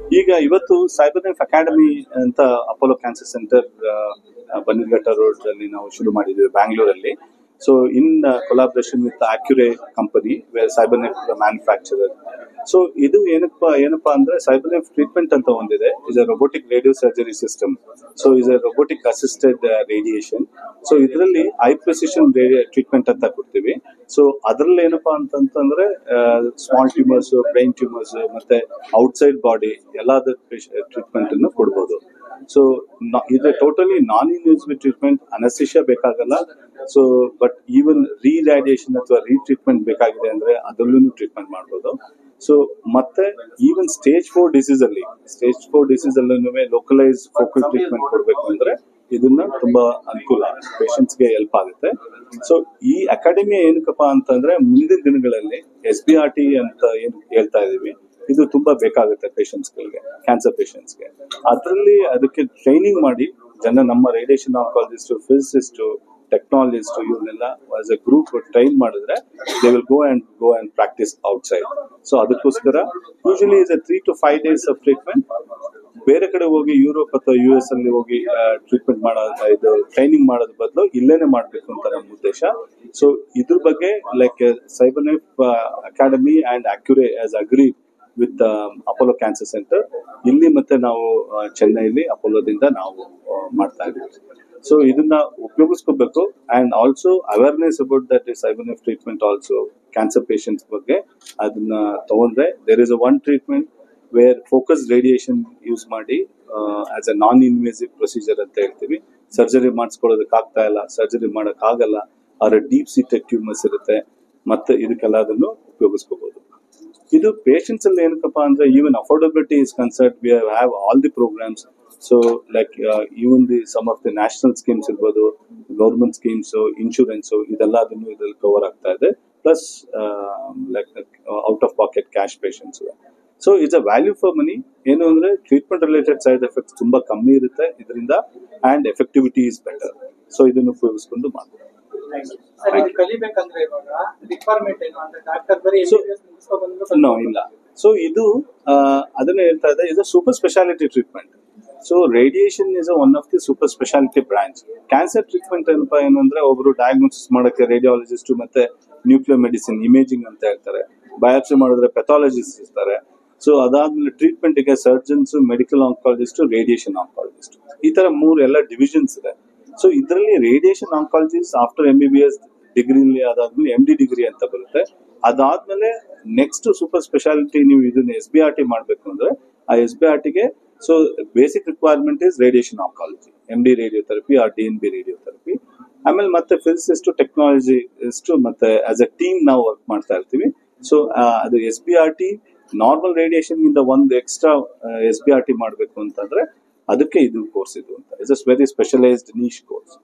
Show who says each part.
Speaker 1: ಈಗ ಇವತ್ತು cyber knife academy ಅಂತ Apollo cancer centre Bannerghatta road ಅಲ್ಲಿ ನಾವು ಶುರು ಮಾಡಿದ್ವಿ ಬ್ಯಾಂಗ್ಳೂರಲ್ಲಿ so in collaboration with Accuray company where cyber knife manufacturer so ಇದು ಏನಪ್ಪಾ ಏನಪ್ಪಾ ಅಂದ್ರೆ ಸೈಬರ್ ನೈಫ್ ಟ್ರೀಟ್ಮೆಂಟ್ ಅಂತ ಒಂದಿದೆ is a robotic radio surgery system so is a robotic assisted radiation so ಇದರಲ್ಲಿ ಐ ಪ್ರೆಸಿಷನ್ ಟ್ರೀಟ್ಮೆಂಟ್ ಅಂತ ಕೊಡ್ತೀವಿ ಸೊ ಅದ್ರಲ್ಲಿ ಏನಪ್ಪಾ ಅಂತಂತಂದ್ರೆ ಸ್ಮಾಲ್ ಟ್ಯೂಮರ್ಸ್ ಬ್ರೈನ್ ಟ್ಯೂಮರ್ಸ್ ಮತ್ತೆ ಔಟ್ಸೈಡ್ ಬಾಡಿ ಎಲ್ಲಾದ ಟ್ರೀಟ್ಮೆಂಟ್ ಅನ್ನು ಕೊಡ್ಬೋದು ಸೊ ಇದು ಟೋಟಲಿ ನಾನ್ ಇನ್ಯೂಸಿವ್ ಟ್ರೀಟ್ಮೆಂಟ್ ಅನಸ್ತಿಷಿಯಾ ಬೇಕಾಗಲ್ಲ ಸೊ ಬಟ್ ಈವನ್ ರೀ ರ್ಯಾಡಿಯೇಷನ್ ಅಥವಾ ರೀ ಟ್ರೀಟ್ಮೆಂಟ್ ಬೇಕಾಗಿದೆ ಅಂದ್ರೆ ಅದರಲ್ಲೂ ಟ್ರೀಟ್ಮೆಂಟ್ ಮಾಡ್ಬೋದು ಸೊ ಮತ್ತೆ ಈವನ್ ಸ್ಟೇಜ್ ಫೋರ್ ಡಿಸೀಸ್ ಅಲ್ಲಿ ಸ್ಟೇಜ್ ಫೋರ್ ಡಿಸೀಸ್ ಅಲ್ಲೂ ಲೋಕಲೈಸ್ ಫೋಕಲ್ ಟ್ರೀಟ್ಮೆಂಟ್ ಕೊಡಬೇಕು ಅಂದ್ರೆ ಇದನ್ನ ತುಂಬಾ ಅನುಕೂಲ patients ಗೆ ಹೆಲ್ಪ್ ಆಗುತ್ತೆ ಸೊ ಈ ಅಕಾಡೆಮಿ ಏನಕ್ಕಪ್ಪ ಅಂತಂದ್ರೆ ಮುಂದಿನ ದಿನಗಳಲ್ಲಿ ಎಸ್ ಬಿ ಆರ್ ಟಿ ಅಂತ ಏನ್ ಹೇಳ್ತಾ ಇದೀವಿ ಇದು ತುಂಬಾ ಬೇಕಾಗುತ್ತೆ ಪೇಷಂಟ್ಸ್ಗಳಿಗೆ ಕ್ಯಾನ್ಸರ್ ಪೇಷಂಟ್ಸ್ಗೆ ಅದರಲ್ಲಿ ಅದಕ್ಕೆ ಟ್ರೈನಿಂಗ್ ಮಾಡಿ ಜನ ನಮ್ಮ ರೇಡಿಯೇಷನ್ ಆಂಕಾಲಜಿಸ್ಟ್ ಫಿಸಿಸಿಸ್ಟ್ ಟೆಕ್ನಾಲಜಿಸ್ಟ್ ಇವನ್ನೆಲ್ಲ ಆಸ್ ಎ ಗ್ರೂಪ್ ಟ್ರೈನ್ ಮಾಡಿದ್ರೆ they will go and go and practice outside so ಅದಕ್ಕೋಸ್ಕರ usually is a three to five days of treatment ಬೇರೆ ಕಡೆ ಹೋಗಿ ಯುರೋಪ್ ಅಥವಾ ಯು ಎಸ್ ಅಲ್ಲಿ ಹೋಗಿ ಟ್ರೀಟ್ಮೆಂಟ್ ಮಾಡೋದು ಇದು ಟ್ರೈನಿಂಗ್ ಮಾಡೋದ್ ಬದಲು ಇಲ್ಲೇನೆ ಮಾಡ್ಬೇಕು ಅಂತ ನಮ್ಮ ಉದ್ದೇಶ ಸೊ ಇದ್ರ ಬಗ್ಗೆ like cyber knife academy and Accuray as agree with Apollo cancer centre ಇಲ್ಲಿ ಮತ್ತೆ ನಾವು ಆ, ಚೆನ್ನೈಲಿ ಅಪೋಲೋದಿಂದ ನಾವು ಆ, ಮಾಡ್ತಾ ಇದ್ದೀವಿ ಸೊ ಇದನ್ನ ಉಪಯೋಗಿಸ್ಕೋಬೇಕು and also awareness about that cyber knife treatment also cancer patients ಬಗ್ಗೆ ಅದನ್ನ ತಗೊಂಡ್ರೆ there is a one treatment where focus radiation use ಮಾಡಿ as a non invasive procedure ಅಂತ ಹೇಳ್ತೀವಿ ಸರ್ಜರಿ ಮಾಡಿಸ್ಕೊಳ್ಳೋದಕ್ಕೆ ಆಗ್ತಾ ಇಲ್ಲ ಸರ್ಜರಿ ಮಾಡಕ್ ಆಗಲ್ಲ ಅವ್ರ ಡೀಪ್ ಸೀಟೆಡ್ ಟ್ಯೂಮರ್ಸ್ ಇರುತ್ತೆ ಮತ್ತೆ ಇದಕ್ಕೆಲ್ಲ ಅದನ್ನು ಉಪಯೋಗಿಸ್ಕೋಬಹುದು ಇದು ಪೇಷಂಟ್ಸ್ ಅಲ್ಲಿ ಏನಕ್ಕಪ್ಪ ಅಂದ್ರೆ even affordability is concerned we have all the programmes so like even the some of the national schemes ಇರ್ಬೋದು ಗೌರ್ಮೆಂಟ್ ಸ್ಕೀಮ್ಸ್ ಇನ್ಶೂರೆನ್ಸ್ ಇದೆಲ್ಲ ಅದನ್ನು ಇದ್ರಲ್ಲಿ ಕವರ್ ಆಗ್ತಾ ಇದೆ plus like out of pocket cash patients so it's a value for money ಏನು ಅಂದ್ರೆ treatment related side effects ತುಂಬಾ ಕಮ್ಮಿ ಇರುತ್ತೆ ಇದರಿಂದ and effectivity is better so ಇದನ್ನು ಉಪಯೋಗಿಸ್ಕೊಂಡು ಮಾಡ್ಬೋದು
Speaker 2: ಸರ್ ಇದು ಕಲಿಬೇಕಂದ್ರೆ ಇವಾಗ ರಿಕ್ವೈರ್ಮೆಂಟ್ ಏನು ಅಂದ್ರೆ ಡಾಕ್ಟರ್ ಬರೀ
Speaker 1: So-
Speaker 2: MBBS ಮುಗಿಸ್ಕೊಂಡ್ಬಂದು
Speaker 1: ನೋ ಇಲ್ಲ ಸೊ ಇದು ಆ, ಅದನ್ನ ಹೇಳ್ತಾ ಇದೆ ಇದು super speciality treatment so radiation is one of the super speciality branch cancer treatment ಏನಪ್ಪಾ ಏನಂದ್ರೆ ಒಬ್ರು ಡಯಾಗ್ನೋಸಿಸ್ ಮಾಡಕ್ಕೆ ರೇಡಿಯಾಲಜಿಸ್ಟ್ ಮತ್ತೆ ನ್ಯೂಕ್ಲಿಯರ್ ಮೆಡಿಸಿನ್ ಇಮೇಜಿಂಗ್ ಅಂತ ಹೇಳ್ತಾರೆ ಬಯಾಪ್ಸಿ ಮಾಡಿದ್ರೆ ಪೆಥಾಲಜಿಸ್ಟ್ ಇರ್ತಾರೆ ಸೊ ಅದಾದ್ಮೇಲೆ ಟ್ರೀಟ್ಮೆಂಟ್ ಗೆ surgeons medical oncologist radiation oncologist ಈ ತರ ಮೂರು ಎಲ್ಲ ಡಿವಿಷನ್ಸ್ ಇದೆ ಸೊ ಇದರಲ್ಲಿ radiation oncologist after M B B S degree ಅದಾದ್ಮೇಲೆ ಎಂ ಡಿ ಡಿಗ್ರಿ ಅಂತ ಬರುತ್ತೆ ಅದಾದ್ಮೇಲೆ ನೆಕ್ಸ್ಟ್ ಸೂಪರ್ ಸ್ಪೆಷಾಲಿಟಿ ನೀವು ಇದನ್ನ ಎಸ್ ಬಿ ಆರ್ ಟಿ ಮಾಡ್ಬೇಕು ಅಂದ್ರೆ ಆ ಎಸ್ ಬಿ ಆರ್ ಟಿಗೆ so basic requirement is radiation oncology M D radiotherapy or D N B radiotherapy ಆಮೇಲೆ ಮತ್ತೆ ಫಿಸಿಸಿಸ್ಟ್ ಟೆಕ್ನಾಲಜಿ ಇಷ್ಟು ಮತ್ತೆ ಆಸ್ ಎ ಟೀಮ್ ನಾವು ವರ್ಕ್ ಮಾಡ್ತಾ ಇರ್ತೀವಿ ಸೊ ಅದು S B R T normal radiation ಇಂದ ಒಂದು extra S B R T ಮಾಡಬೇಕು ಅಂತಂದ್ರೆ ಅದಕ್ಕೆ ಇದು ಕೋರ್ಸ್ ಇದು ಅಂತ it's a very specialised niche course